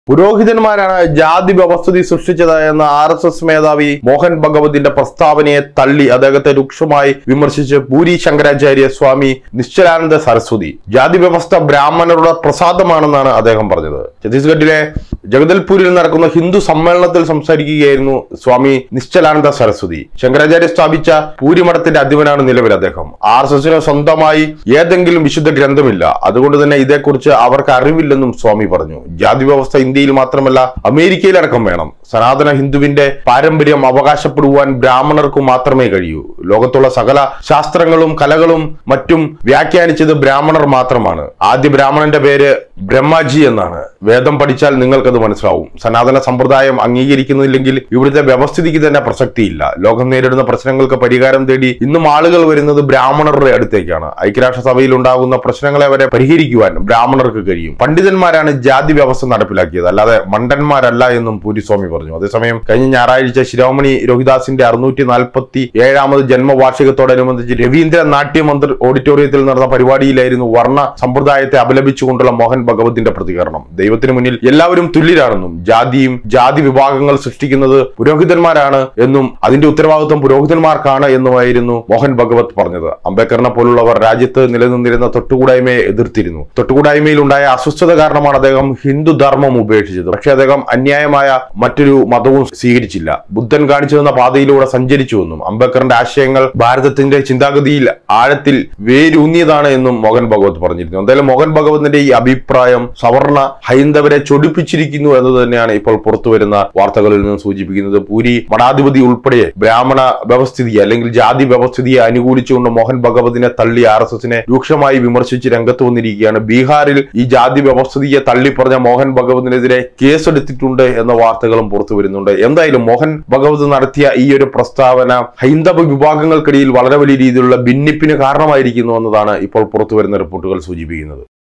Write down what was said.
പുരോഹിതന്മാരാണ് ജാതി വ്യവസ്ഥിതി സൃഷ്ടിച്ചത് എന്ന ആർ എസ് എസ് മേധാവി മോഹൻ ഭഗവതിന്റെ പ്രസ്താവനയെ തള്ളി അദ്ദേഹത്തെ രൂക്ഷമായി വിമർശിച്ച് പൂരി ശങ്കരാചാര്യ സ്വാമി നിശ്ചലാനന്ദ സരസ്വതി ജാതി വ്യവസ്ഥ ബ്രാഹ്മണരുടെ പ്രസാദമാണെന്നാണ് അദ്ദേഹം പറഞ്ഞത് ഛത്തീസ്ഗഡിലെ ജഗദൽപൂരിൽ നടക്കുന്ന ഹിന്ദു സമ്മേളനത്തിൽ സംസാരിക്കുകയായിരുന്നു സ്വാമി നിശ്ചലാനന്ദ സരസ്വതി ശങ്കരാചാര്യ സ്ഥാപിച്ച പൂരിമഠത്തിന്റെ അധിപനാണ് നിലവിൽ അദ്ദേഹം ആർ എസ് എസിന് സ്വന്തമായി ഏതെങ്കിലും വിശുദ്ധ ഗ്രന്ഥമില്ല അതുകൊണ്ട് തന്നെ ഇതേക്കുറിച്ച് അവർക്ക് അറിവില്ലെന്നും സ്വാമി പറഞ്ഞു ജാതി വ്യവസ്ഥ ഇന്ത്യയിൽ മാത്രമല്ല അമേരിക്കയിലടക്കം വേണം സനാതന ഹിന്ദുവിന്റെ പാരമ്പര്യം അവകാശപ്പെടുവാൻ ബ്രാഹ്മണർക്ക് മാത്രമേ കഴിയൂ ലോകത്തുള്ള സകല ശാസ്ത്രങ്ങളും കലകളും മറ്റും വ്യാഖ്യാനിച്ചത് ബ്രാഹ്മണർ മാത്രമാണ് ആദ്യ ബ്രാഹ്മണന്റെ പേര് ബ്രഹ്മാജി എന്നാണ് വേദം പഠിച്ചാൽ നിങ്ങൾക്കത് മനസ്സിലാവും സനാതന സമ്പ്രദായം അംഗീകരിക്കുന്നില്ലെങ്കിൽ ഇവിടുത്തെ വ്യവസ്ഥിതിക്ക് തന്നെ പ്രസക്തിയില്ല ലോകം നേരിടുന്ന പ്രശ്നങ്ങൾക്ക് പരിഹാരം തേടി ഇന്നും ആളുകൾ വരുന്നത് ബ്രാഹ്മണരുടെ അടുത്തേക്കാണ് ഐക്യരാഷ്ട്രസഭയിൽ ഉണ്ടാകുന്ന പ്രശ്നങ്ങളെ വരെ പരിഹരിക്കുവാൻ ബ്രാഹ്മണർക്ക് കഴിയും പണ്ഡിതന്മാരാണ് ജാതി വ്യവസ്ഥ നടപ്പിലാക്കിയത് അല്ലാതെ മണ്ടന്മാരല്ല എന്നും പൂരിസ്വാമി പറഞ്ഞു അതേസമയം കഴിഞ്ഞ ഞായറാഴ്ച ശിരോമണി രോഹിദാസിന്റെ അറുന്നൂറ്റി നാൽപ്പത്തി ഏഴാമത് ജന്മവാർഷികത്തോടനുബന്ധിച്ച് രവീന്ദ്ര നാട്യമന്ദിർ ഓഡിറ്റോറിയത്തിൽ നടന്ന പരിപാടിയിലായിരുന്നു വർണ്ണ സമ്പ്രദായത്തെ അപലപിച്ചുകൊണ്ടുള്ള മോഹൻ ഭഗവതിന്റെ പ്രതികരണം ദൈവത്തിന് മുന്നിൽ എല്ലാവരും തുല്യരാണെന്നും ജാതിയും ജാതി വിഭാഗങ്ങൾ സൃഷ്ടിക്കുന്നത് പുരോഹിതന്മാരാണ് എന്നും അതിന്റെ ഉത്തരവാദിത്വം പുരോഹിതന്മാർക്കാണ് എന്നുമായിരുന്നു മോഹൻ ഭഗവത് പറഞ്ഞത് അംബേദ്കറിനെ പോലുള്ളവർ രാജ്യത്ത് നിലനിന്നിരുന്ന തൊട്ടുകൂടായ്മയെ എതിർത്തിരുന്നു തൊട്ടുകൂടായ്മയിൽ ഉണ്ടായ അസ്വസ്ഥത കാരണമാണ് അദ്ദേഹം ഹിന്ദു ധർമ്മം ഉപേക്ഷിച്ചത് പക്ഷേ അദ്ദേഹം അന്യായമായ മറ്റൊരു മതവും സ്വീകരിച്ചില്ല ബുദ്ധൻ കാണിച്ചു തന്ന പാതയിലൂടെ സഞ്ചരിച്ചുവെന്നും അംബേദ്കറിന്റെ ആശയങ്ങൾ ഭാരതത്തിന്റെ ചിന്താഗതിയിൽ ആഴത്തിൽ വേരൂന്നിയതാണ് എന്നും മോഹൻ ഭഗവത് പറഞ്ഞിരുന്നു എന്തായാലും മോഹൻ ഭഗവതിന്റെ ഈ അഭിപ്രായം സവർണ ഹൈന്ദവരെ ചൊടിപ്പിച്ചിരിക്കുന്നു എന്ന് തന്നെയാണ് ഇപ്പോൾ പുറത്തുവരുന്ന വാർത്തകളിൽ നിന്ന് സൂചിപ്പിക്കുന്നത് പൂരി മഠാധിപതി ഉൾപ്പെടെ ബ്രാഹ്മണ വ്യവസ്ഥിതി അല്ലെങ്കിൽ ജാതി വ്യവസ്ഥിതിയെ അനുകൂലിച്ചുകൊണ്ട് മോഹൻ ഭഗവതിനെ തള്ളി ആർ എസ് എസിനെ രൂക്ഷമായി വിമർശിച്ച് രംഗത്ത് വന്നിരിക്കുകയാണ് ബീഹാറിൽ ഈ ജാതി വ്യവസ്ഥിതിയെ തള്ളിപ്പറഞ്ഞ മോഹൻ ഭഗവതിനെതിരെ കേസെടുത്തിട്ടുണ്ട് എന്ന വാർത്തകളും പുറത്തു വരുന്നുണ്ട് എന്തായാലും മോഹൻ ഭഗവത് നടത്തിയ ഈ ഒരു പ്രസ്താവന ഹൈന്ദവ വിഭാഗങ്ങൾക്കിടയിൽ വളരെ വലിയ രീതിയിലുള്ള ഭിന്നിപ്പിന് കാരണമായിരിക്കുന്നു എന്നതാണ് ഇപ്പോൾ പുറത്തു വരുന്ന റിപ്പോർട്ടുകൾ സൂചിപ്പിക്കുന്നത്